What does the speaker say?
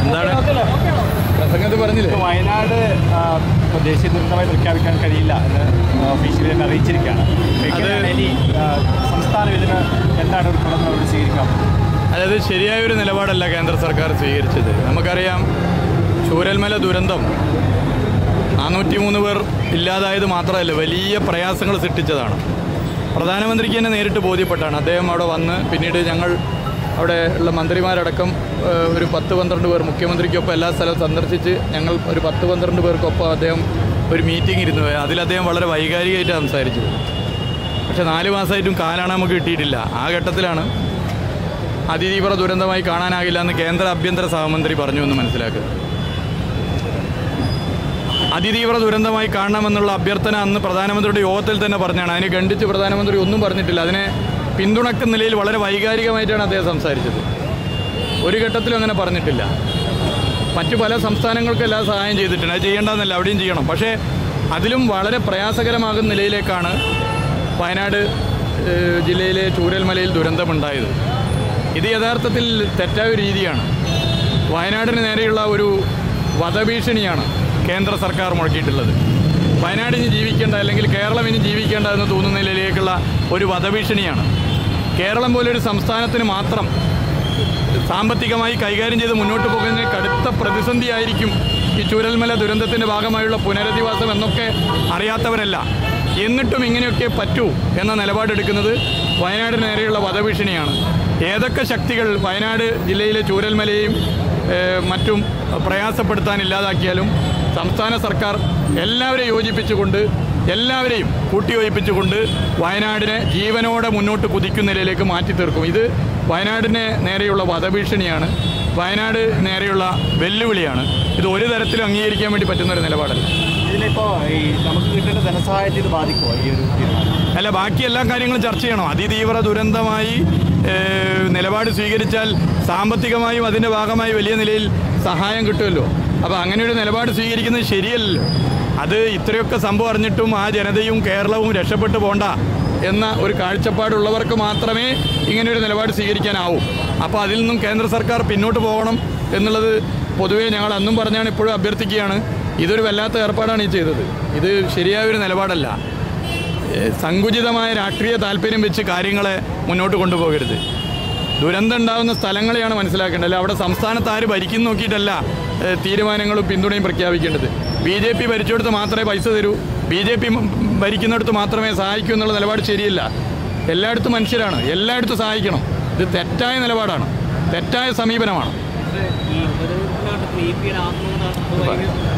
എന്താണ് പ്രസംഗത്ത് പറഞ്ഞില്ലേ ഇപ്പോൾ വയനാട് ആ, ഇപ്പോൾ ദേശീയ ദുരന്തമായി പ്രഖ്യാപിക്കാൻ കഴിയില്ല എന്ന് ഒഫീഷ്യലി തന്നെ അറിയിച്ചിരിക്കുകയാണ് എങ്ങനെയാണ് ഇനി ആ, സംസ്ഥാനം ഇതിന് എന്താണ് ഒരു തുടർ നടപടി സ്വീകരിക്കാം അതായത് ശരിയായ ഒരു നിലപാടല്ല കേന്ദ്ര സർക്കാർ സ്വീകരിച്ചത് നമുക്കറിയാം ചൂരൽമല ദുരന്തം നാനൂറ്റി മൂന്ന് പേർ ഇല്ലാതായത് മാത്രമല്ല വലിയ പ്രയാസങ്ങൾ സൃഷ്ടിച്ചതാണ് പ്രധാനമന്ത്രിക്ക് തന്നെ നേരിട്ട് ബോധ്യപ്പെട്ടാണ് അദ്ദേഹം അവിടെ വന്ന് പിന്നീട് ഞങ്ങൾ അവിടെ ഉള്ള മന്ത്രിമാരടക്കം ഏഹ്, ഒരു പത്ത് പന്ത്രണ്ട് പേർ മുഖ്യമന്ത്രിക്കൊപ്പം എല്ലാ സ്ഥലവും സന്ദർശിച്ച് ഞങ്ങൾ ഒരു പത്ത് പന്ത്രണ്ട് പേർക്കൊപ്പം അദ്ദേഹം ഒരു മീറ്റിംഗ് ഇരുന്നു അതിൽ അദ്ദേഹം വളരെ വൈകാരികമായിട്ട് സംസാരിച്ചത് പക്ഷേ നാല് മാസമായിട്ടും കാലാണ് നമുക്ക് കിട്ടിയിട്ടില്ല ആ ഘട്ടത്തിലാണ് അതിതീവ്ര ദുരന്തമായി കാണാനാകില്ല എന്ന് കേന്ദ്ര ആഭ്യന്തര സഹമന്ത്രി പറഞ്ഞു എന്ന് മനസ്സിലാക്കുക അതിതീവ്ര ദുരന്തമായി കാണണമെന്നുള്ള അഭ്യർത്ഥന അന്ന് പ്രധാനമന്ത്രിയുടെ യോഗത്തിൽ തന്നെ പറഞ്ഞാണ് അതിനെ ഖണ്ഡിച്ച് പ്രധാനമന്ത്രി ഒന്നും പറഞ്ഞിട്ടില്ല അതിനെ പിന്തുണക്കുന്ന നിലയിൽ വളരെ വൈകാരികമായിട്ടാണ് അദ്ദേഹം സംസാരിച്ചത് ഒരു ഘട്ടത്തിലും അങ്ങനെ പറഞ്ഞിട്ടില്ല മറ്റു പല സംസ്ഥാനങ്ങൾക്കും എല്ലാം സഹായം ചെയ്തിട്ടുണ്ട് അത് ചെയ്യേണ്ടതെന്നല്ല അവിടെയും ചെയ്യണം പക്ഷേ അതിലും വളരെ പ്രയാസകരമാകുന്ന നിലയിലേക്കാണ് വയനാട് ഏഹ്, ജില്ലയിലെ ചൂരൽമലയിൽ ദുരന്തമുണ്ടായത് ഇത് യഥാർത്ഥത്തിൽ തെറ്റായ ഒരു രീതിയാണ് വയനാടിന് നേരെയുള്ള ഒരു വധഭീഷണിയാണ് കേന്ദ്ര സർക്കാർ മുഴക്കിയിട്ടുള്ളത് വയനാട് ഇനി ജീവിക്കേണ്ട അല്ലെങ്കിൽ കേരളം ഇനി ജീവിക്കേണ്ട എന്ന് തോന്നുന്ന നിലയിലേക്കുള്ള ഒരു വധഭീഷണിയാണ് കേരളം പോലൊരു സംസ്ഥാനത്തിന് മാത്രം സാമ്പത്തികമായി കൈകാര്യം ചെയ്ത് മുന്നോട്ട് പോകുന്നതിന് കടുത്ത പ്രതിസന്ധിയായിരിക്കും ഈ ചൂരൽമല ദുരന്തത്തിൻ്റെ ഭാഗമായുള്ള പുനരധിവാസം എന്നൊക്കെ അറിയാത്തവരല്ല എന്നിട്ടും ഇങ്ങനെയൊക്കെ പറ്റൂ എന്ന നിലപാടെടുക്കുന്നത് വയനാടിന് നേരെയുള്ള വധഭീഷണിയാണ് ഏതൊക്കെ ശക്തികൾ വയനാട് ജില്ലയിലെ ചൂരൽമലയെയും ഏഹ്, മറ്റും പ്രയാസപ്പെടുത്താൻ ഇല്ലാതാക്കിയാലും സംസ്ഥാന സർക്കാർ എല്ലാവരെയും യോജിപ്പിച്ചുകൊണ്ട് എല്ലാവരെയും കൂട്ടിയോജിപ്പിച്ചുകൊണ്ട് വയനാടിനെ ജീവനോടെ മുന്നോട്ട് കുതിക്കുന്ന നിലയിലേക്ക് മാറ്റി തീർക്കും ഇത് വയനാടിന് നേരെയുള്ള വധഭീഷണിയാണ് വയനാട് നേരെയുള്ള വെല്ലുവിളിയാണ് ഇത് ഒരു തരത്തിലും അംഗീകരിക്കാൻ വേണ്ടി പറ്റുന്ന ഒരു നിലപാടല്ല ഇതിലിപ്പോൾ ഈ നമുക്ക് കിട്ടേണ്ട ധനസഹായത്തെ ഇത് ബാധിക്കുമോ ഈ ഒരു തീരുമാനം അല്ല ബാക്കി എല്ലാ കാര്യങ്ങളും ചർച്ച ചെയ്യണം അതിതീവ്ര ദുരന്തമായി ഏഹ്, നിലപാട് സ്വീകരിച്ചാൽ സാമ്പത്തികമായും അതിൻ്റെ ഭാഗമായി വലിയ നിലയിൽ സഹായം കിട്ടുമല്ലോ അപ്പോൾ അങ്ങനെ ഒരു നിലപാട് സ്വീകരിക്കുന്നത് ശരിയല്ലല്ലോ അത് ഇത്രയൊക്കെ സംഭവം അറിഞ്ഞിട്ടും ആ ജനതയും കേരളവും രക്ഷപ്പെട്ടു പോണ്ട എന്ന ഒരു കാഴ്ചപ്പാടുള്ളവർക്ക് മാത്രമേ ഇങ്ങനെ ഒരു നിലപാട് സ്വീകരിക്കാനാവൂ അപ്പോൾ അതിൽ നിന്നും കേന്ദ്ര സർക്കാർ പിന്നോട്ട് പോകണം എന്നുള്ളത് പൊതുവേ ഞങ്ങൾ അന്നും പറഞ്ഞാണ് ഇപ്പോഴും അഭ്യർത്ഥിക്കുകയാണ് ഇതൊരു വല്ലാത്ത ഏർപ്പാടാണ് ഈ ചെയ്തത് ഇത് ശരിയായ ഒരു നിലപാടല്ല ഏഹ് സങ്കുചിതമായ രാഷ്ട്രീയ താല്പര്യം വെച്ച് കാര്യങ്ങളെ മുന്നോട്ട് കൊണ്ടുപോകരുത് ദുരന്തം ഉണ്ടാകുന്ന സ്ഥലങ്ങളെയാണ് മനസ്സിലാക്കേണ്ടത് അല്ല അവിടെ സംസ്ഥാനത്ത് ആര് ഭരിക്കുന്നു നോക്കിയിട്ടല്ല ഏഹ് തീരുമാനങ്ങളും പിന്തുണയും പ്രഖ്യാപിക്കേണ്ടത് ബി ജെ പി ഭരിച്ചെടുത്ത് മാത്രമേ പൈസ തരൂ ബി ജെ പി ഭരിക്കുന്നിടത്ത് മാത്രമേ സഹായിക്കൂ എന്നുള്ള നിലപാട് ശരിയല്ല എല്ലായിടത്തും മനുഷ്യരാണ് എല്ലായിടത്തും സഹായിക്കണം ഇത് തെറ്റായ നിലപാടാണ് തെറ്റായ സമീപനമാണ് ഈ ദുരന്തത്തിലോട്ട് ക്രീപ്പിയുടെ ആത്മകഥ